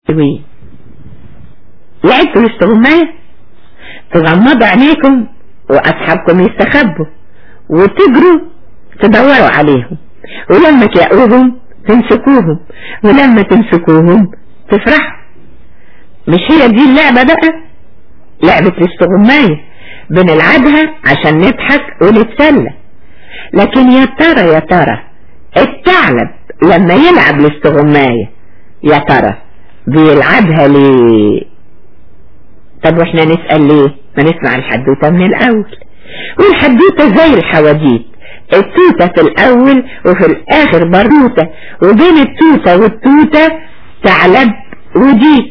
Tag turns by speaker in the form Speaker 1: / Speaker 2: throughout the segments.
Speaker 1: حلوين لعبتوا الاستغماية تغمضوا عينيكم واصحابكم يستخبوا وتجروا تدوروا عليهم ولما تلاقوهم تمسكوهم ولما تمسكوهم تفرحوا مش هي دي اللعبة بقى لعبة الاستغماية بنلعبها عشان نضحك ونتسلى لكن يا ترى يا ترى الثعلب لما يلعب الاستغماية يا ترى بيلعبها ليه طب واحنا نسأل ليه ما نسمع الحدوتة من الاول والحدوتة زي الحواديت التوتة في الاول وفي الاخر بروتة وبين التوتة والتوتة ثعلب وديب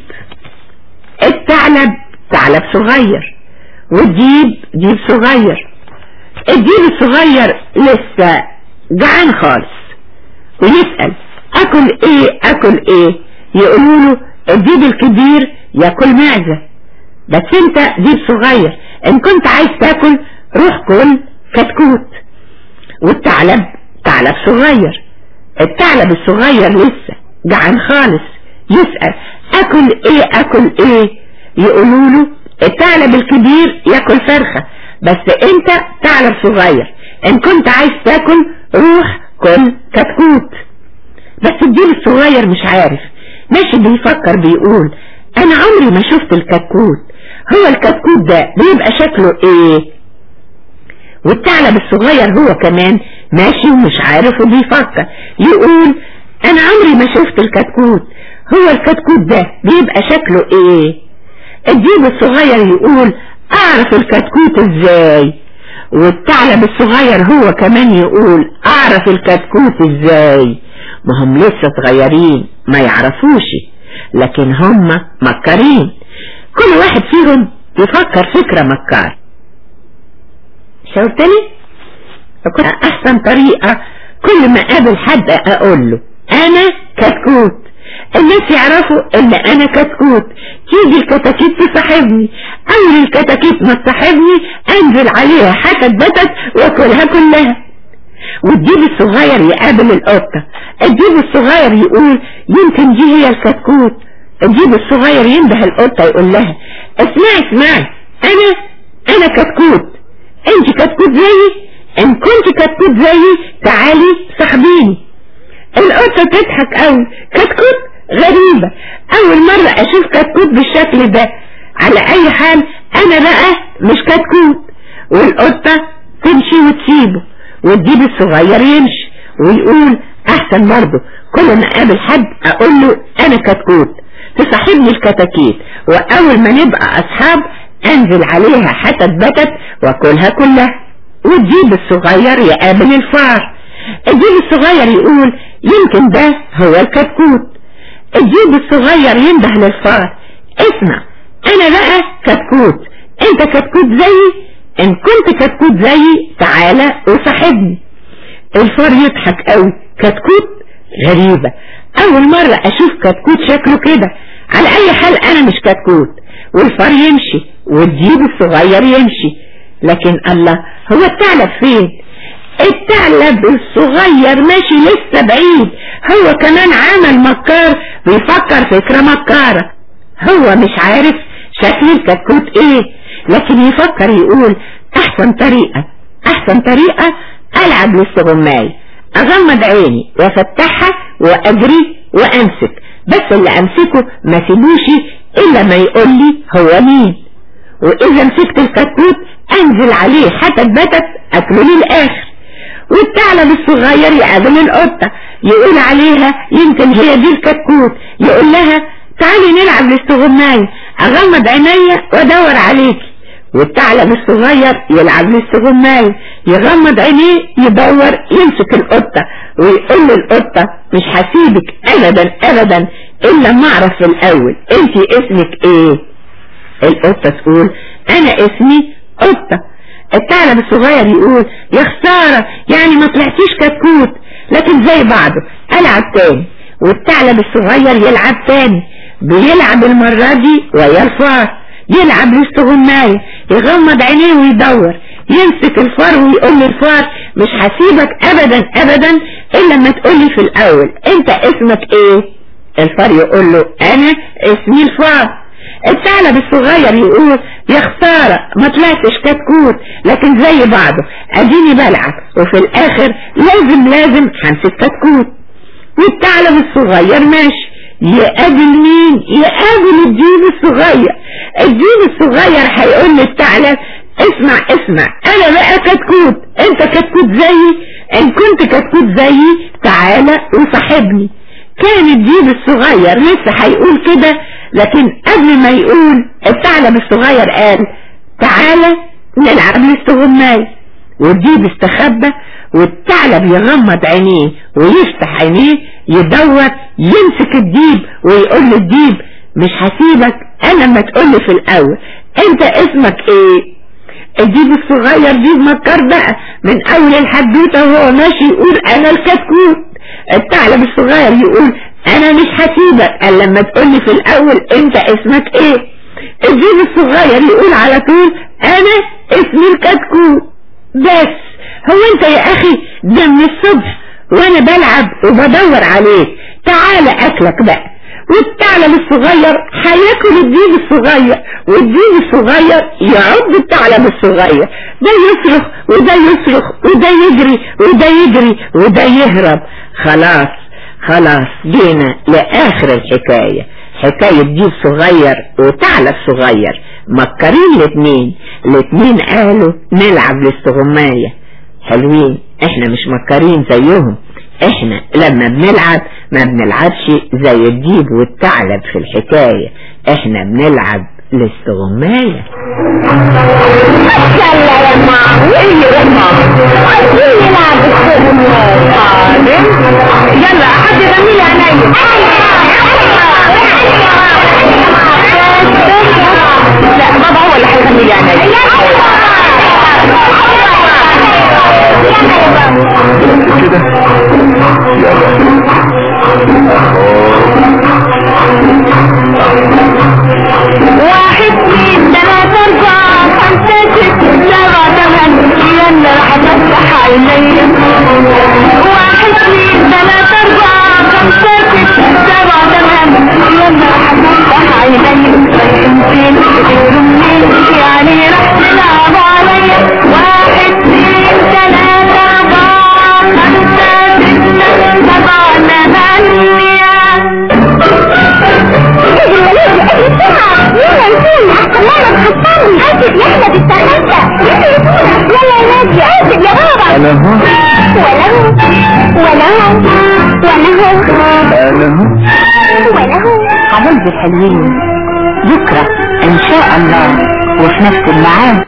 Speaker 1: الثعلب ثعلب صغير والديب ديب صغير الديب الصغير لسه جعان خالص ويسأل اكل ايه اكل ايه يقولوا له الديب الكبير ياكل معزة بس انت ديب صغير ان كنت عايز تاكل روح كل كتكوت والثعلب ثعلب صغير الثعلب الصغير لسه جعان خالص يسأل اكل ايه اكل ايه يقولوا له الثعلب الكبير ياكل فرخة بس انت ثعلب صغير ان كنت عايز تاكل روح كل كتكوت بس الديب الصغير مش عارف ماشي بيفكر بيقول انا عمري ما شفت الكتكوت هو الكتكوت ده بيبقى شكله ايه والثعلب الصغير هو كمان ماشي ومش عارف وبيفكر يقول انا عمري ما شفت الكتكوت هو الكتكوت ده بيبقى شكله ايه الديب الصغير يقول اعرف الكتكوت ازاي والثعلب الصغير هو كمان يقول اعرف الكتكوت ازاي ما هم لسه صغيرين ما يعرفوش لكن هم مكارين كل واحد فيهم يفكر فكرة مكار شوفتني احسن طريقة كل ما اقابل حد اقول له انا كتكوت الناس يعرفوا ان انا كتكوت تيجي الكتاكيت تصاحبني اول الكتاكيت ما تصاحبني انزل عليها حتى بتت واكلها كلها والديب الصغير يقابل القطة الديب الصغير يقول يمكن دي هي الكتكوت الديب الصغير ينده القطة يقول لها اسمعي اسمعي انا انا كتكوت انت كتكوت زيي ان كنت كتكوت زيي تعالي صاحبيني القطة تضحك قوي كتكوت غريبة اول مرة اشوف كتكوت بالشكل ده على اي حال انا بقى مش كتكوت والقطة تمشي وتسيبه والديب الصغير يمشي ويقول احسن برضه كل ما اقابل حد اقول له انا كتكوت تصاحبني الكتاكيت واول ما نبقى اصحاب انزل عليها حتت بتت واكلها كلها والديب الصغير يقابل الفار الديب الصغير يقول يمكن ده هو الكتكوت الديب الصغير ينده للفار اسمع انا بقى كتكوت انت كتكوت زيي ان كنت كتكوت زيي تعالى وصاحبني الفار يضحك قوي كتكوت غريبة اول مرة اشوف كتكوت شكله كده على اي حال انا مش كتكوت والفار يمشي والديب الصغير يمشي لكن الله هو الثعلب فين الثعلب الصغير ماشي لسه بعيد هو كمان عمل مكار بيفكر فكرة مكارة هو مش عارف شكل الكتكوت ايه لكن يفكر يقول احسن طريقة احسن طريقة العب الاستغماية اغمض عيني وافتحها واجري وامسك بس اللي امسكه ما سيبوش الا ما يقول لي هو مين واذا مسكت الكتكوت انزل عليه حتى بتت اكله للاخر والثعلب الصغير يقابل القطة يقول عليها يمكن هي دي الكتكوت يقول لها تعالي نلعب الاستغماية اغمض عينيا وادور عليكي والثعلب الصغير يلعب الاستغماية يغمض عينيه يدور يمسك القطة ويقول للقطة مش هسيبك ابدا ابدا الا ما اعرف في الاول انت اسمك ايه القطة تقول انا اسمي قطة الثعلب الصغير يقول يا خسارة يعني ما طلعتيش كتكوت لكن زي بعضه العب تاني والثعلب الصغير يلعب تاني بيلعب المرة دي ويا الفار يلعب الاستغماية يغمض عينيه ويدور يمسك الفار ويقول للفار مش هسيبك ابدا ابدا الا لما تقولي في الاول انت اسمك ايه الفار يقول له انا اسمي الفار الثعلب الصغير يقول يا خسارة ما طلعتش كتكوت لكن زي بعضه اديني بلعب وفي الاخر لازم لازم همسك كتكوت والثعلب الصغير ماشي يقابل مين يقابل الدين الصغير الدين الصغير هيقول للثعلب اسمع اسمع انا بقى كتكوت انت كتكوت زيي ان كنت كتكوت زيي تعالى وصاحبني كان الديب الصغير لسه هيقول كده لكن قبل ما يقول الثعلب الصغير قال تعالى نلعب الاستغماية والديب استخبى والثعلب يغمض عينيه ويفتح عينيه يدور يمسك الديب ويقول للديب مش هسيبك انا ما تقولي في الاول انت اسمك ايه الديب الصغير ديب مكر بقى من اول الحدوته وهو ماشي يقول انا الكتكوت الثعلب الصغير يقول انا مش هسيبك الا لما تقولي في الاول انت اسمك ايه الديب الصغير يقول على طول انا اسمي الكتكوت بس هو انت يا اخي ده من الصبح وانا بلعب وبدور عليك تعال اكلك بقى والثعلب الصغير هياكل الديب الصغير والديب الصغير يعض الثعلب الصغير ده يصرخ وده يصرخ وده يجري وده يجري وده يهرب خلاص خلاص جينا لآخر الحكاية حكاية ديب صغير وثعلب صغير مكرين الاتنين الاتنين قالوا نلعب الاستغماية حلوين احنا مش مكرين زيهم احنا لما بنلعب ما بنلعبش زي الديب والثعلب في الحكاية احنا بنلعب الاستغماية
Speaker 2: يلا يا ماما يا ماما عايزين نلعب استغماية يلا حد يرمي لي عينيا لا بابا هو اللي هيرمي لي عينيا
Speaker 3: كده
Speaker 2: واحد اثنين ثلاثة أربعة خمسة ستة سبعة ثمانية يلا راح أفتح عينيا واحد اثنين ثلاثة أربعة خمسة ستة سبعة ثمانية يلا راح أفتح عينيا فين فين منين يعني راح تلعب عليا واحد اثنين ثلاثة أربعة خمسة ستة سبعة ثمانية
Speaker 3: انا هو انا هو
Speaker 1: حبايبي الحلوين بكرة ان شاء الله وفي نفس الميعاد